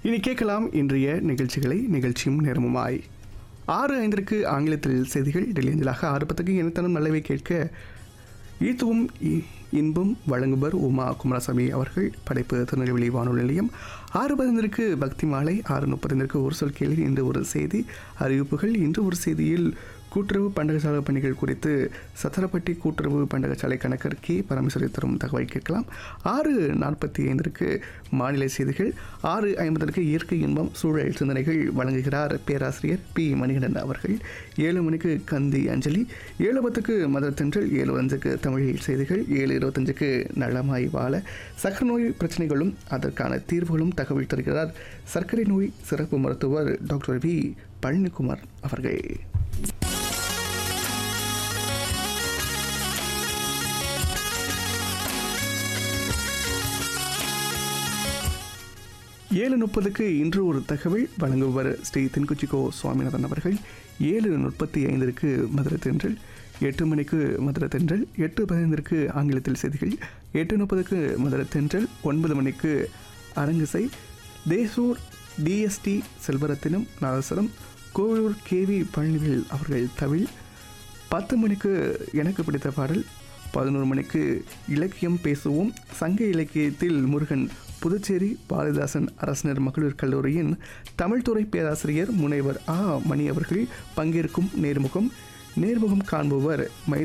இனி கேட்கலாம் இன்றைய நிகழ்ச்சிகளை நிகழ்ச்சியும் நேரமுமாய் ஆறு ஐந்திற்கு ஆங்கிலத்தில் செய்திகள் டெல்லி அஞ்சலாக ஆறு பத்துக்கு இனத்தனம் நல்லவை கேட்க ஈத்துவம் இ- இன்பம் வழங்குபவர் உமா குமாரசாமி அவர்கள் படைப்பு திருநெல்வேலி வானொலி நிலையம் ஆறு பதினைந்திற்கு பக்தி மாலை ஆறு முப்பத்தைந்திற்கு ஒரு சொல் கேள்வி இன்று ஒரு செய்தி அறிவிப்புகள் இன்று ஒரு செய்தியில் கூட்டுறவு பண்டகசாலை பணிகள் குறித்து சத்திரப்பட்டி கூட்டுறவு பண்டகசாலை கணக்கர் கே பரமேஸ்வரி தரும் தகவல் கேட்கலாம் ஆறு நாற்பத்தி ஐந்திற்கு மாநில செய்திகள் ஆறு ஐம்பதற்கு இயற்கை இன்பம் சூழல் சிந்தனைகள் வழங்குகிறார் பேராசிரியர் பி மணிகண்டன் அவர்கள் ஏழு மணிக்கு கந்தி அஞ்சலி ஏழு பத்துக்கு மதர் தென்றல் ஏழு அஞ்சுக்கு தமிழில் செய்திகள் ஏழு இருபத்தஞ்சுக்கு நலமாய் வாழ சக்கரை நோய் பிரச்சனைகளும் அதற்கான தீர்வுகளும் தகவல் தருகிறார் சர்க்கரை நோய் சிறப்பு மருத்துவர் டாக்டர் வி பழனிக்குமார் அவர்கள் ஏழு முப்பதுக்கு இன்று ஒரு தகவல் வழங்குவர் ஸ்ரீ தென்குச்சிகோ சுவாமிநாதன் அவர்கள் ஏழு முப்பத்தி ஐந்திற்கு மதுரை தென்றல் எட்டு மணிக்கு மதுரை தென்றல் எட்டு பதினைந்திற்கு ஆங்கிலத்தில் செய்திகள் எட்டு முப்பதுக்கு மதுரை தென்றல் ஒன்பது மணிக்கு அரங்கிசை தேசூர் டிஎஸ்டி செல்வரத்தினம் நாதஸ்வரம் கோவிலூர் கேவி பழனிவேல் அவர்கள் தவில் பத்து மணிக்கு எனக்கு பிடித்த பாடல் பதினோரு மணிக்கு இலக்கியம் பேசுவோம் சங்க இலக்கியத்தில் முருகன் புதுச்சேரி பாரதிதாசன் அரசினர் மகளிர் கல்லூரியின் தமிழ்துறை பேராசிரியர் முனைவர் ஆ மணி அவர்கள் பங்கேற்கும் நேர்முகம் நேர்முகம் காண்பவர் மயில்